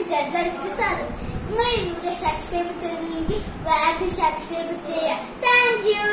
ജസർക്ക് സാധു നിങ്ങൾ ഈ വീഡിയോ സബ്സ്ക്രൈബ് ചെയ്തില്ലെങ്കിൽ വേഗം സബ്സ്ക്രൈബ് ചെയ്യാം താങ്ക് യു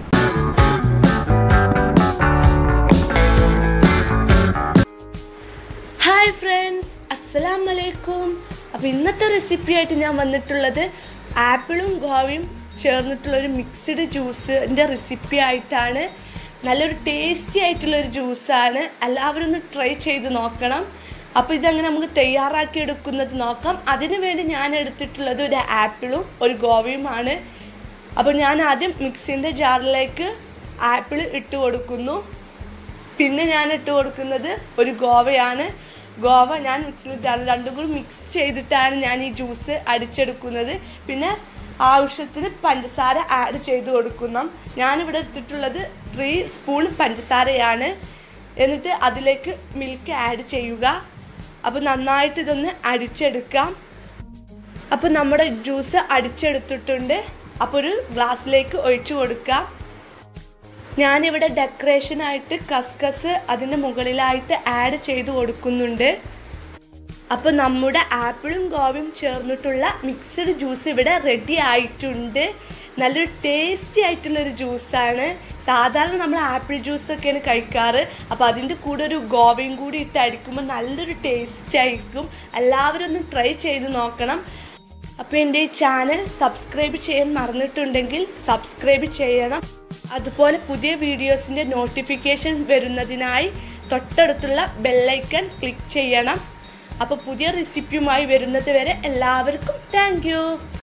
ഹായ് ഫ്രണ്ട്സ് അസ്സലാം വലൈക്കും അപ്പോൾ ഇന്നത്തെ റെസിപ്പി ആയിട്ട് ഞാൻ വന്നിട്ടുള്ളത് ആപ്പിളും ഗോവയും ചേർന്നിട്ടുള്ള ഒരു മിക്സ്ഡ് ജ്യൂസിൻ്റെ റെസിപ്പി ആയിട്ടാണ് നല്ലൊരു ടേസ്റ്റി ആയിട്ടുള്ളൊരു ജ്യൂസാണ് എല്ലാവരും ഒന്ന് ട്രൈ ചെയ്ത് നോക്കണം അപ്പോൾ ഇതങ്ങനെ നമുക്ക് തയ്യാറാക്കി എടുക്കുന്നത് നോക്കാം അതിനു വേണ്ടി ഞാൻ എടുത്തിട്ടുള്ളത് ഒരു ആപ്പിളും ഒരു ഗോവയുമാണ് അപ്പോൾ ഞാൻ ആദ്യം മിക്സിൻ്റെ ജാറിലേക്ക് ആപ്പിൾ ഇട്ട് കൊടുക്കുന്നു പിന്നെ ഞാൻ ഇട്ട് കൊടുക്കുന്നത് ഒരു ഗോവയാണ് ഗോവ ഞാൻ മിക്സിയിൽ ജാറിൽ രണ്ടും കൂടി മിക്സ് ചെയ്തിട്ടാണ് ഞാൻ ഈ ജ്യൂസ് അടിച്ചെടുക്കുന്നത് പിന്നെ ആവശ്യത്തിന് പഞ്ചസാര ആഡ് ചെയ്ത് കൊടുക്കണം ഞാനിവിടെ എടുത്തിട്ടുള്ളത് ത്രീ സ്പൂൺ പഞ്ചസാരയാണ് എന്നിട്ട് അതിലേക്ക് മിൽക്ക് ആഡ് ചെയ്യുക അപ്പോൾ നന്നായിട്ട് ഇതൊന്ന് അടിച്ചെടുക്കാം അപ്പോൾ നമ്മുടെ ജ്യൂസ് അടിച്ചെടുത്തിട്ടുണ്ട് അപ്പോൾ ഒരു ഗ്ലാസ്സിലേക്ക് ഒഴിച്ചു കൊടുക്കാം ഞാനിവിടെ ഡെക്കറേഷനായിട്ട് കസ്കസ് അതിൻ്റെ മുകളിലായിട്ട് ആഡ് ചെയ്ത് കൊടുക്കുന്നുണ്ട് അപ്പോൾ നമ്മുടെ ആപ്പിളും ഗോവയും ചേർന്നിട്ടുള്ള മിക്സഡ് ജ്യൂസ് ഇവിടെ റെഡി ആയിട്ടുണ്ട് നല്ലൊരു ടേസ്റ്റി ആയിട്ടുള്ളൊരു ജ്യൂസാണ് സാധാരണ നമ്മൾ ആപ്പിൾ ജ്യൂസൊക്കെയാണ് കഴിക്കാറ് അപ്പോൾ അതിൻ്റെ കൂടെ ഒരു ഗോവയും കൂടി ഇട്ട് അടിക്കുമ്പോൾ നല്ലൊരു ടേസ്റ്റ് ആയിരിക്കും എല്ലാവരും ഒന്ന് ട്രൈ ചെയ്ത് നോക്കണം അപ്പോൾ എൻ്റെ ഈ ചാനൽ സബ്സ്ക്രൈബ് ചെയ്യാൻ മറന്നിട്ടുണ്ടെങ്കിൽ സബ്സ്ക്രൈബ് ചെയ്യണം അതുപോലെ പുതിയ വീഡിയോസിൻ്റെ നോട്ടിഫിക്കേഷൻ വരുന്നതിനായി തൊട്ടടുത്തുള്ള ബെല്ലൈക്കൺ ക്ലിക്ക് ചെയ്യണം അപ്പോൾ പുതിയ റെസിപ്പിയുമായി വരുന്നത് വരെ എല്ലാവർക്കും താങ്ക്